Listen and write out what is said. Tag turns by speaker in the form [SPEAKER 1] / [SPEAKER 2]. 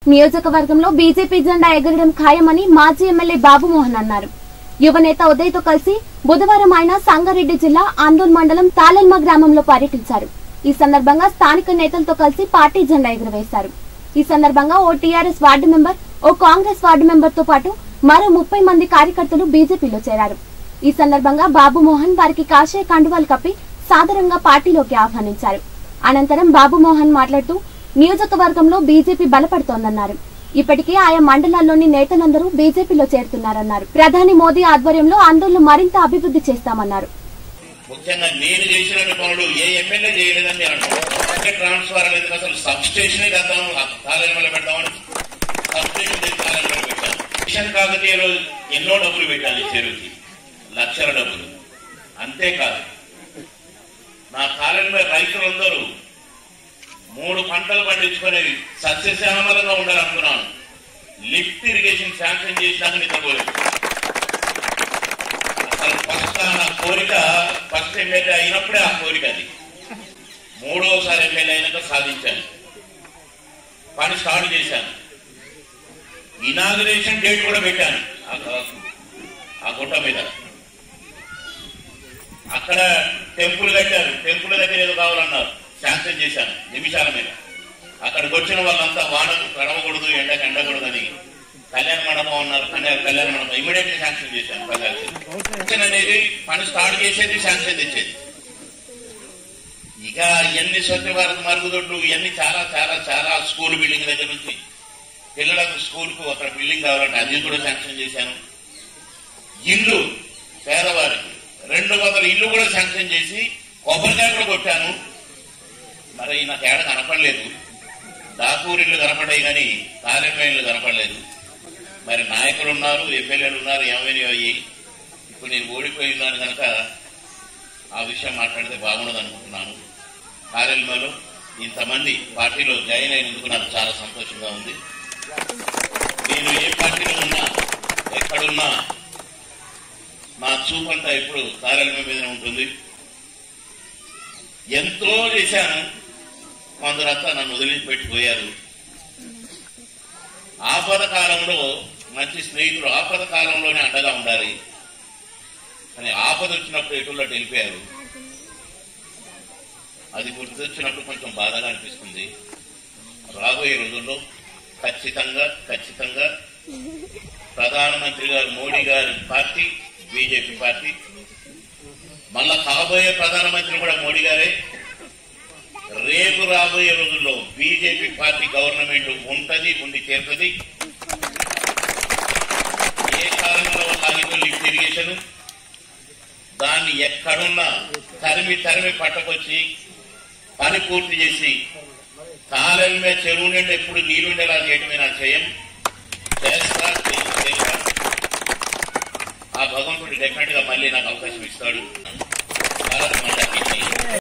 [SPEAKER 1] నియోజకవర్గంలో బీజేపీ జెండా ఎగరడం ఖాయమని మాజీ ఎమ్మెల్యే బాబుమోహన్ అన్నారు యువనేత ఉదయ్తో కలిసి బుధవారం ఆయన సంగారెడ్డి జిల్లా ఆందోళ్ మండలం తాళెల్మ గ్రామంలో పర్యటించారు ఈ సందర్భంగా స్థానిక నేతలతో కలిసి పార్టీ జెండా ఎగురవేశారు ఈ సందర్భంగా ఓ టీఆర్ఎస్ వార్డు మెంబర్ ఓ కాంగ్రెస్ వార్డు మెంబర్ తో పాటు మరో ముప్పై మంది కార్యకర్తలు బీజేపీలో చేరారు ఈ సందర్భంగా బాబు మోహన్ వారికి కాషాయ కండువాలు కప్పి సాదరంగా పార్టీలోకి ఆహ్వానించారు అనంతరం బాబు మోహన్ మాట్లాడుతూ నియోజకవర్గంలో బీజేపీ బలపడుతోందన్నారు ఇప్పటికే ఆయా మండలాల్లోని నేతలందరూ బీజేపీలో చేరుతున్నారన్నారు ప్రధాని మోదీ ఆధ్వర్యంలో ఆందోళన మరింత అభివృద్ధి చేస్తామన్నారు
[SPEAKER 2] ముఖ్యంగా నేను చేసిన పనులు ఏ ఎమ్మెల్యే చేయలేదని నేను అంటున్నాను ట్రాన్స్ఫర్ అనేది అసలు సబ్ స్టేషనే కద్దాం కాలేజీలో పెడదామని సబ్ స్టేషన్ తెచ్చి కాలేజీలో పెట్టాను మిషన్ కాకతీయలో ఎన్నో డబ్బులు పెట్టాను ఈ చెరువుకి లక్షల డబ్బులు అంతేకాదు నా కాలంలో రైతులందరూ మూడు పంటలు పండించుకుని సస్యశ్యామలంగా ఉండాలనుకున్నాను లిఫ్ట్ ఇరిగేషన్ శాంక్షన్ చేసినాక నిద్రపోలేదు అసలు ఫస్ట్ నా కోరిక ఫస్ట్ ఎమ్మెల్యే అయినప్పుడే ఆ కోరిక అది మూడోసారి ఎమ్మెల్యే అయినాక సాధించాను పని స్టార్ట్ చేశాను ఇనాగ్రేషన్ డేట్ కూడా పెట్టాను ఆ- ఆ గుట్ట మీద అక్కడ టెంపుల్ కట్టారు టెంపుల్ దగ్గర ఏదో కావాలన్నారు శాంక్షన్ చేశాను నిమిషాల మీద అక్కడికి వచ్చిన వాళ్ళంతా వానకు తడవకూడదు ఎండకు ఎండకూడదని కళ్యాణ మండపం అన్నారు కళ్యాణ కళ్యాణ మండపం ఇమీడియట్ శాంక్షన్ చేశాను ప్రజలకి శాంక్షన్ అనేది పని స్టార్ట్ చేసేది శాంక్షన్ తెచ్చేది ఇక ఎన్ని స్వచ్ఛ భారత్ మరుగుదొడ్లు ఇవన్నీ చాలా చాలా చాలా స్కూల్ బిల్డింగ్ దగ్గర నుంచి పిల్లలకు స్కూల్ కు అక్కడ బిల్డింగ్ కావాలంటే అది కూడా శాంక్షన్ చేశాను ఇల్లు పేదవారికి రెండు వందల ఇల్లు కూడా శాంక్షన్ చేసి కొబ్బరికాయ కూడా కొట్టాను మరి నాకు ఏడ కనపడలేదు దాకూరు ఇల్లు కనపడ్డాయి కానీ తాలెమ్మ ఇల్లు కనపడలేదు మరి నాయకులు ఉన్నారు ఎమ్మెల్యేలు ఉన్నారు ఏమైనా అయ్యి ఇప్పుడు నేను ఓడిపోయి ఉన్నాను కనుక ఆ విషయం మాట్లాడితే బాగుండదు అనుకుంటున్నాను కార్యక్రమంలో ఇంతమంది పార్టీలో జాయిన్ అయినందుకు నాకు చాలా సంతోషంగా ఉంది నేను ఏ పార్టీలో ఉన్నా ఎక్కడున్నా నా చూపంతా ఇప్పుడు కార్యాలయం మీదనే ఉంటుంది ఎంతో చేశాను కొందరంతా నన్ను వదిలిపెట్టిపోయారు ఆపద కాలంలో మంచి స్నేహితులు ఆపద కాలంలోనే అండగా ఉండాలి కానీ ఆపద వచ్చినప్పుడు ఎటుల్లో వెళ్ళిపోయారు అది గుర్తొచ్చినప్పుడు కొంచెం బాధగా అనిపిస్తుంది రాబోయే రోజుల్లో ఖచ్చితంగా ఖచ్చితంగా ప్రధానమంత్రి గారు మోడీ గారి పార్టీ బీజేపీ పార్టీ మళ్ళా కాబోయే ప్రధానమంత్రి కూడా మోడీ గారే రేపు రాబోయే రోజుల్లో బీజేపీ పార్టీ గవర్నమెంట్ ఉంటది ఉండి చేరుతుంది ఏ కారణంలో వల్ల ఆగిందో లిఫ్ట్ ఇరిగేషన్ దాన్ని ఎక్కడున్నా తరిమి తరిమి పట్టకొచ్చి పని పూర్తి చేసి కాలంలో చెరువు నుండి ఎప్పుడు నీళ్ళుండేలా చేయటమే నా చేయం చేస్తా చేస్తా. ఆ భగవంతుడు డెఫినెట్ గా మళ్ళీ నాకు అవకాశం ఇస్తాడు భారత మాతాకి జై.